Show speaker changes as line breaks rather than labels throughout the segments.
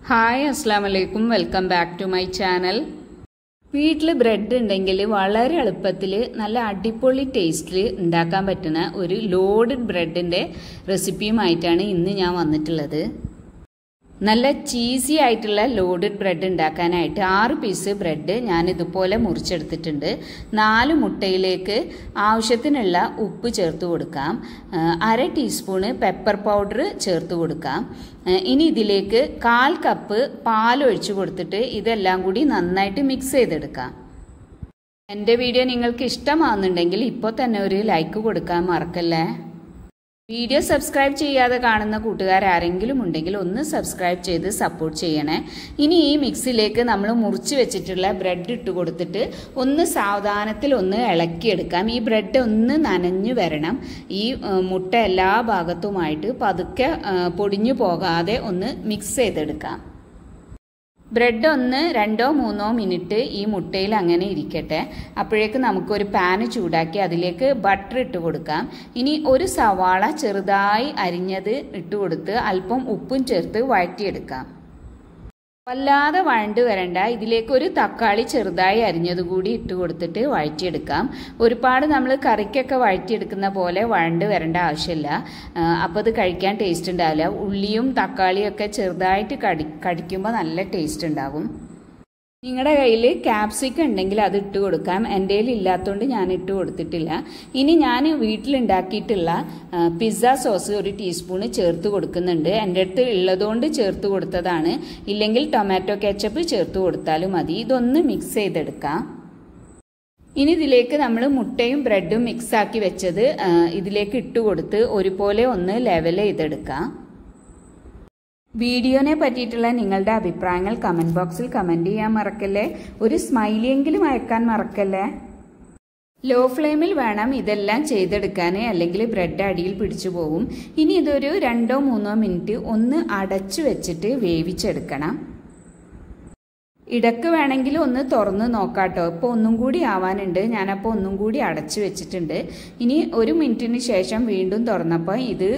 hi അസ്സാം വലൈക്കും welcome back to my channel വീട്ടിൽ ബ്രെഡ് ഉണ്ടെങ്കിൽ വളരെ എളുപ്പത്തിൽ നല്ല അടിപൊളി ടേസ്റ്റിൽ ഉണ്ടാക്കാൻ പറ്റുന്ന ഒരു ലോഡഡ് ബ്രെഡിൻ്റെ റെസിപ്പിയുമായിട്ടാണ് ഇന്ന് ഞാൻ വന്നിട്ടുള്ളത് നല്ല ചീസി ആയിട്ടുള്ള ലോഡഡ് ബ്രെഡ് ഉണ്ടാക്കാനായിട്ട് ആറ് പീസ് ബ്രെഡ് ഞാൻ ഇതുപോലെ മുറിച്ചെടുത്തിട്ടുണ്ട് നാല് മുട്ടയിലേക്ക് ആവശ്യത്തിനുള്ള ഉപ്പ് ചേർത്ത് കൊടുക്കാം അര ടീസ്പൂണ് പെപ്പർ പൗഡർ ചേർത്ത് കൊടുക്കാം ഇനി ഇതിലേക്ക് കാൽ കപ്പ് പാൽ ഒഴിച്ചു കൊടുത്തിട്ട് ഇതെല്ലാം കൂടി നന്നായിട്ട് മിക്സ് ചെയ്തെടുക്കാം എൻ്റെ വീഡിയോ നിങ്ങൾക്ക് ഇഷ്ടമാകുന്നുണ്ടെങ്കിൽ ഇപ്പോൾ തന്നെ ഒരു ലൈക്ക് കൊടുക്കാൻ മറക്കല്ലേ വീഡിയോ സബ്സ്ക്രൈബ് ചെയ്യാതെ കാണുന്ന കൂട്ടുകാർ ആരെങ്കിലും ഉണ്ടെങ്കിൽ ഒന്ന് സബ്സ്ക്രൈബ് ചെയ്ത് സപ്പോർട്ട് ചെയ്യണേ ഇനി ഈ മിക്സിലേക്ക് നമ്മൾ മുറിച്ച് വെച്ചിട്ടുള്ള ബ്രെഡ് ഇട്ട് കൊടുത്തിട്ട് ഒന്ന് സാവധാനത്തിൽ ഒന്ന് ഇളക്കിയെടുക്കാം ഈ ബ്രെഡ് ഒന്ന് നനഞ്ഞു വരണം ഈ മുട്ട എല്ലാ ഭാഗത്തുമായിട്ട് പതുക്കെ പൊടിഞ്ഞു പോകാതെ ഒന്ന് മിക്സ് ചെയ്തെടുക്കാം ബ്രെഡ് ഒന്ന് രണ്ടോ മൂന്നോ മിനിറ്റ് ഈ മുട്ടയിൽ അങ്ങനെ ഇരിക്കട്ടെ അപ്പോഴേക്ക് നമുക്കൊരു പാന് ചൂടാക്കി അതിലേക്ക് ബട്ടർ ഇട്ട് കൊടുക്കാം ഇനി ഒരു സവാള ചെറുതായി അരിഞ്ഞത് ഇട്ട് കൊടുത്ത് അല്പം ഉപ്പും ചേർത്ത് വഴറ്റിയെടുക്കാം വല്ലാതെ വഴണ്ട് വരണ്ട ഇതിലേക്ക് ഒരു തക്കാളി ചെറുതായി അരിഞ്ഞത് കൂടി ഇട്ട് കൊടുത്തിട്ട് വഴറ്റിയെടുക്കാം ഒരുപാട് നമ്മൾ കറിക്കൊക്കെ വഴറ്റിയെടുക്കുന്ന പോലെ വഴണ്ട് വരേണ്ട ആവശ്യമില്ല അപ്പോൾ അത് കഴിക്കാൻ ടേസ്റ്റ് ഉണ്ടാവില്ല ഉള്ളിയും തക്കാളിയും ഒക്കെ ചെറുതായിട്ട് കടി കടിക്കുമ്പോൾ നല്ല ടേസ്റ്റ് ഉണ്ടാകും നിങ്ങളുടെ കയ്യിൽ ക്യാപ്സിക്കം ഉണ്ടെങ്കിൽ അത് ഇട്ട് കൊടുക്കാം എൻ്റെ കയ്യിൽ ഇല്ലാത്തതുകൊണ്ട് ഞാൻ ഇട്ട് കൊടുത്തിട്ടില്ല ഇനി ഞാൻ വീട്ടിലുണ്ടാക്കിയിട്ടുള്ള പിസ്സ സോസ് ഒരു ടീസ്പൂണ് ചേർത്ത് കൊടുക്കുന്നുണ്ട് എൻ്റെ അടുത്ത് ഉള്ളതുകൊണ്ട് ചേർത്ത് കൊടുത്തതാണ് ഇല്ലെങ്കിൽ ടൊമാറ്റോ കെച്ചപ്പ് ചേർത്ത് കൊടുത്താലും മതി ഇതൊന്ന് മിക്സ് ചെയ്തെടുക്കാം ഇനി ഇതിലേക്ക് നമ്മൾ മുട്ടയും ബ്രെഡും മിക്സ് ആക്കി വെച്ചത് ഇതിലേക്ക് ഇട്ട് കൊടുത്ത് ഒരുപോലെ ഒന്ന് ലെവൽ ചെയ്തെടുക്കാം വീഡിയോനെ പറ്റിയിട്ടുള്ള നിങ്ങളുടെ അഭിപ്രായങ്ങൾ കമന്റ് ബോക്സിൽ കമന്റ് ചെയ്യാൻ മറക്കല്ലേ ഒരു സ്മൈലിയെങ്കിലും അയക്കാൻ മറക്കല്ലേ ലോ ഫ്ലെയിമിൽ വേണം ഇതെല്ലാം ചെയ്തെടുക്കാൻ അല്ലെങ്കിൽ ബ്രെഡ് അടിയിൽ പിടിച്ചു പോകും ഇനി ഇതൊരു രണ്ടോ മൂന്നോ മിനിറ്റ് ഒന്ന് അടച്ചു വെച്ചിട്ട് വേവിച്ചെടുക്കണം ഇടക്ക് വേണമെങ്കിൽ ഒന്ന് തുറന്ന് നോക്കാട്ടോ ഇപ്പോൾ ഒന്നും കൂടി ആവാനുണ്ട് ഞാനപ്പോൾ ഒന്നും കൂടി അടച്ചു വെച്ചിട്ടുണ്ട് ഇനി ഒരു മിനിറ്റിന് ശേഷം വീണ്ടും തുറന്നപ്പോൾ ഇത്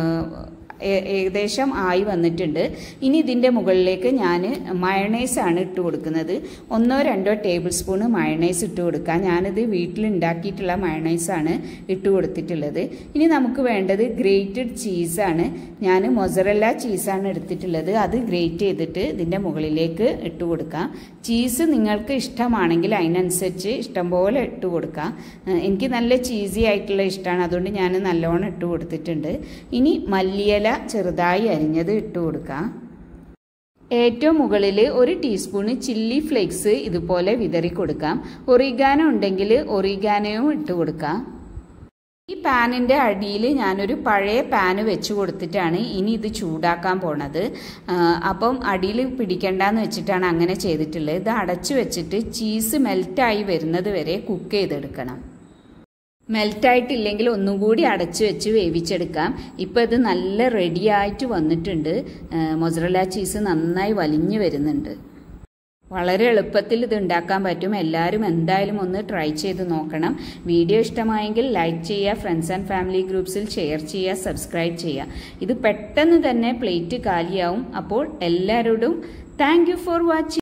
ഏകദേശം ആയി വന്നിട്ടുണ്ട് ഇനി ഇതിൻ്റെ മുകളിലേക്ക് ഞാൻ മയണൈസ് ആണ് ഇട്ട് കൊടുക്കുന്നത് ഒന്നോ രണ്ടോ ടേബിൾ സ്പൂണ് മയണൈസ് ഇട്ട് കൊടുക്കാം ഞാനിത് വീട്ടിലുണ്ടാക്കിയിട്ടുള്ള മയണൈസാണ് ഇട്ട് കൊടുത്തിട്ടുള്ളത് ഇനി നമുക്ക് വേണ്ടത് ഗ്രേറ്റഡ് ചീസാണ് ഞാൻ മൊസറല്ല ചീസാണ് എടുത്തിട്ടുള്ളത് അത് ഗ്രേറ്റ് ചെയ്തിട്ട് ഇതിൻ്റെ മുകളിലേക്ക് ഇട്ട് കൊടുക്കാം ചീസ് നിങ്ങൾക്ക് ഇഷ്ടമാണെങ്കിൽ അതിനനുസരിച്ച് ഇഷ്ടം പോലെ ഇട്ട് കൊടുക്കാം എനിക്ക് നല്ല ചീസി ആയിട്ടുള്ള ഇഷ്ടമാണ് അതുകൊണ്ട് ഞാൻ നല്ലോണം ഇട്ട് കൊടുത്തിട്ടുണ്ട് ഇനി മല്ലിയില ചെറുതായി അരിഞ്ഞത് ഇട്ട് കൊടുക്കാം ഏറ്റവും മുകളിൽ ഒരു ടീസ്പൂണ് ചില്ലി ഫ്ലേക്സ് ഇതുപോലെ വിതറി കൊടുക്കാം ഒറിഗാനോ ഉണ്ടെങ്കിൽ ഒറിഗാനോയും ഇട്ട് കൊടുക്കാം ഈ പാനിൻ്റെ അടിയിൽ ഞാനൊരു പഴയ പാന് വെച്ച് കൊടുത്തിട്ടാണ് ഇനി ഇത് ചൂടാക്കാൻ പോണത് അപ്പം അടിയിൽ പിടിക്കണ്ടെന്ന് വെച്ചിട്ടാണ് അങ്ങനെ ചെയ്തിട്ടുള്ളത് ഇത് അടച്ചു വെച്ചിട്ട് ചീസ് മെൽറ്റായി വരുന്നത് വരെ കുക്ക് ചെയ്തെടുക്കണം മെൽറ്റായിട്ടില്ലെങ്കിൽ ഒന്നും കൂടി അടച്ചു വെച്ച് വേവിച്ചെടുക്കാം ഇപ്പോൾ ഇത് നല്ല റെഡിയായിട്ട് വന്നിട്ടുണ്ട് മൊസറല ചീസ് നന്നായി വലിഞ്ഞു വരുന്നുണ്ട് വളരെ എളുപ്പത്തിൽ ഇത് ഉണ്ടാക്കാൻ പറ്റും എല്ലാവരും എന്തായാലും ഒന്ന് ട്രൈ ചെയ്ത് നോക്കണം വീഡിയോ ഇഷ്ടമായെങ്കിൽ ലൈക്ക് ചെയ്യുക ഫ്രണ്ട്സ് ആൻഡ് ഫാമിലി ഗ്രൂപ്പ്സിൽ ഷെയർ ചെയ്യുക സബ്സ്ക്രൈബ് ചെയ്യുക ഇത് പെട്ടെന്ന് തന്നെ പ്ലേറ്റ് കാലിയാവും അപ്പോൾ എല്ലാവരോടും താങ്ക് ഫോർ വാച്ചിങ്